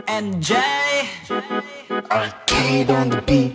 and J. Arcade on the beat.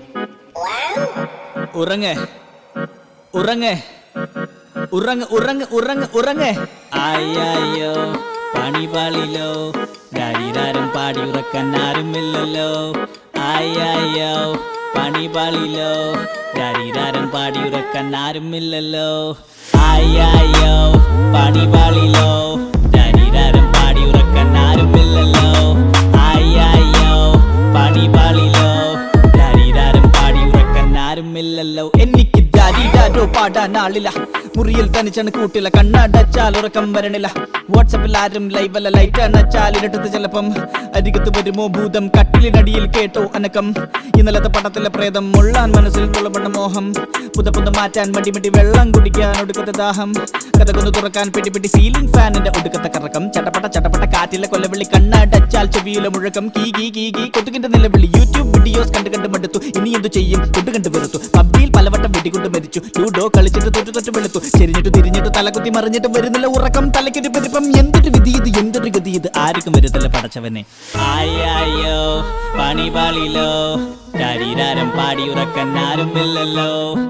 ഉറങ്ങ് ഉറങ്ങ് ഉറങ്ങ് ഉറങ്ങ് ഉറങ്ങ് ഉറങ്ങ് അയ്യോ പണി പാളിലോ രാരിരാരം പാടി ഉറക്കാൻ ആരുമില്ലല്ലോ അയ്യോ പണി പാളിലോ രാരിരാരം പാടി ഉറക്കാൻ ആരുമില്ലല്ലോ അയ്യോ പണി പാളിലോ രാരിരാരം പാടി ഉറക്കാൻ ആരുമില്ലല്ലോ അയ്യോ പണി പാളിലോ രാരിരാരം പാടി ഉറക്കാൻ ആരുമില്ലല്ലോ എനിക്ക് രാരിരാരോ പാടാൻ ആളില്ല മുറിയിൽ തനിച്ചാണ് കൂട്ടില്ല കണ്ണടച്ചാൽ ഉറക്കം വരണില്ല വാട്സപ്പിൽ ആരും ലൈവ് അല്ല ലൈറ്റ് അണച്ചാൽ ഇരട്ടത്ത് ചിലപ്പം അരികത്ത് വരുമോ ഭൂതം കട്ടിലിനടിയിൽ കേട്ടോ അനക്കം ഇന്നലത്തെ പടത്തിലെ പ്രേതം മുള്ളാൻ മനസ്സിൽ തുള്ളപ്പെട്ട മോഹം പുത പുത മാറ്റാൻ മടി മടി വെള്ളം കുടിക്കാൻ ഒടുക്കത്തെ ദാഹം കഥകൊന്ന് തുറക്കാൻ പിടി പിടി സീലിംഗ് ഫാനിന്റെ ഒടുക്കത്തെ കറക്കം ചട്ടപ്പട്ട ചട്ടപ്പട്ട കാറ്റിലെ കൊല്ലവിളി കണ്ണടച്ചാൽ ചെവിയിലെ മുഴക്കം കീ കീ കീ കീ കൊതുകിന്റെ നിലവിളി യൂട്യൂബ് വീഡിയോസ് കണ്ട് കണ്ട് മടുത്തു ഇനി എന്തു ചെയ്യും കൊണ്ട് കണ്ട് വെറുത്തു പബ്ജിയിൽ പലവട്ടം വെടികൊണ്ട് മരിച്ചു ലൂഡോ കളിച്ചിട്ട് തൊട്ട് തൊട്ട് വെളുത്തു ചെരിഞ്ഞിട്ട് തിരിഞ്ഞിട്ട് തലകുത്തി മറിഞ്ഞിട്ട് വരുന്നില്ല ഉറക്കം തലയ്ക്കൊരു പെരുപ്പം എന്തൊരു വിധി ഇത് എന്തൊരു ഗതി ഇത് ആർക്കും വരുന്നില്ല പടച്ചവനെ ആയോ പണി പാളിലോ ശരീരാരം പാടി ഉറക്കാൻ ആരുമില്ലല്ലോ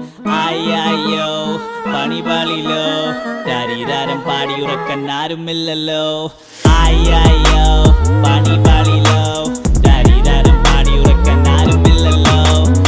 ആയോ പണി പാളിലോ ശരീരാരം പാടി ഉറക്കാൻ ആരുമില്ലല്ലോ ആയോ പണി പാളിലോ ശരീരാരം പാടി ഉറക്കാൻ ആരുമില്ലല്ലോ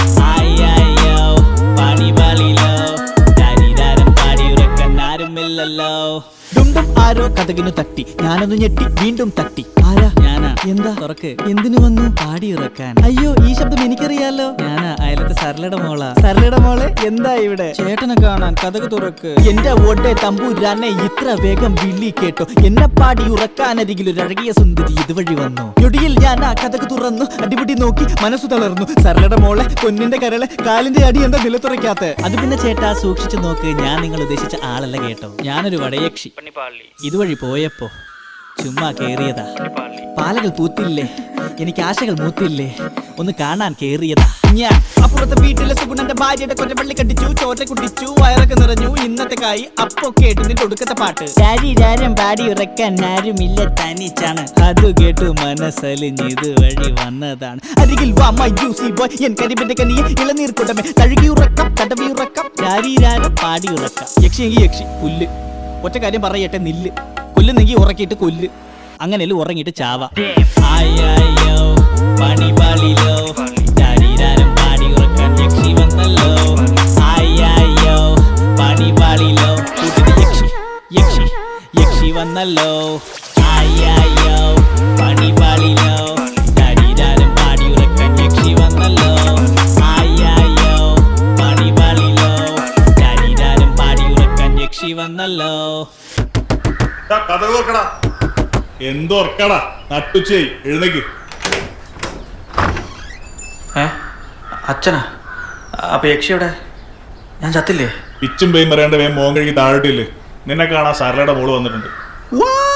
ആയോ പണി പാളിലോ ശരീരാരം പാടി ഉറക്കാൻ ആരുമില്ലല്ലോ ഡുംഡും ആരോ കഥകിനു തട്ടി ഞാനൊന്ന് ഞെട്ടി വീണ്ടും തട്ടി ആരാ ഞാനാ എന്താ തുറക്ക് എന്തിനു വന്നു പാടി ഇറക്കാൻ അയ്യോ ഈ ശബ്ദം എനിക്കറിയാലോ ഞാനാ അയലത്തെ സരളയുടെ മോളാ സരളയുടെ മോളെ എന്താ ഇവിടെ ചേട്ടനെ കാണാൻ കഥക് തുറക്ക് എന്റെ ഓട്ടെ തമ്പൂരാനെ ഇത്ര വേഗം വിളി കേട്ടോ എന്നെ പാടി ഉറക്കാനരികിൽ ഒരു അഴകിയ സുന്ദരി ഇതുവഴി വന്നു ഞൊടിയിൽ ഞാൻ ആ കഥക് തുറന്നു അടിപിടി നോക്കി മനസ്സു തളർന്നു സരളയുടെ മോളെ പൊന്നിന്റെ കരളെ കാലിന്റെ അടി എന്താ നിലത്തുറയ്ക്കാത്ത അത് പിന്നെ ചേട്ടാ സൂക്ഷിച്ചു നോക്ക് ഞാൻ നിങ്ങൾ ഉദ്ദേശിച്ച ആളല്ല കേട്ടോ ഞാനൊരു വടയക്ഷി ഇതുവഴി പോയപ്പോ ചുമ്മാ കേറിയതാ പാലകൾ പൂത്തില്ലേ എനിക്ക് ആശകൾ മൂത്തില്ലേ ഒന്ന് കാണാൻ കേറിയതാ ഞാൻ അപ്പുറത്തെ വീട്ടിലെ സുഗുണന്റെ ഭാര്യയുടെ കൊല്ലപ്പള്ളി കണ്ടിച്ചു ചോറ്റ കുടിച്ചു വയറൊക്കെ നിറഞ്ഞു ഇന്നത്തെ കായി അപ്പൊ കേട്ടു നിന്റെ ഒടുക്കത്തെ പാട്ട് ശരീരം പാടി ഉറക്കാൻ ആരുമില്ല തനിച്ചാണ് അത് കേട്ടു മനസ്സലിഞ്ഞ് ഇതുവഴി വന്നതാണ് അരികിൽ വാ മൈ ജ്യൂസി ബോയ് എൻ കരിമ്പിന്റെ കനിയെ ഇളനീർ കുടമേ തഴുകി ഉറക്കം തടവി ഉറക്കം ശരീരാരം പാടി ഉറക്കം യക്ഷിയെങ്കി യക്ഷി പുല്ല് ഒറ്റ കാര്യം പറയട്ടെ നില്ല് കൊല്ലുന്നെങ്കി ഉറക്കിയിട്ട് കൊല്ല് അങ്ങനെയല്ല ഉറങ്ങിയിട്ട് ചാവ ആയോ പണി പാളിലോ ശരീരാരം പാടി ഉറക്കാൻ യക്ഷി വന്നല്ലോ ആയോ പണി പാളിലോ കൂട്ടിന് യക്ഷി യക്ഷി യക്ഷി വന്നല്ലോ ആയോ പണി പാളിലോ ശരീരാരം പാടി ഉറക്കാൻ യക്ഷി വന്നല്ലോ ആയോ പണി പാളിലോ ശരീരാരം പാടി ഉറക്കാൻ യക്ഷി വന്നല്ലോ ദാ കഥ തുറക്കടാ എന്തോർക്കടാ നട്ടുച്ചേ എഴുന്നേക്ക് ഏ അച്ഛനാ അപ്പൊ യക്ഷിയുടെ ഞാൻ ചത്തില്ലേ പിച്ചും പേയും പറയേണ്ട വേം മോൻ കഴുകി താഴോട്ടില്ലേ നിന്നെ കാണാൻ സരളയുടെ മോള് വന്നിട്ടുണ്ട് What?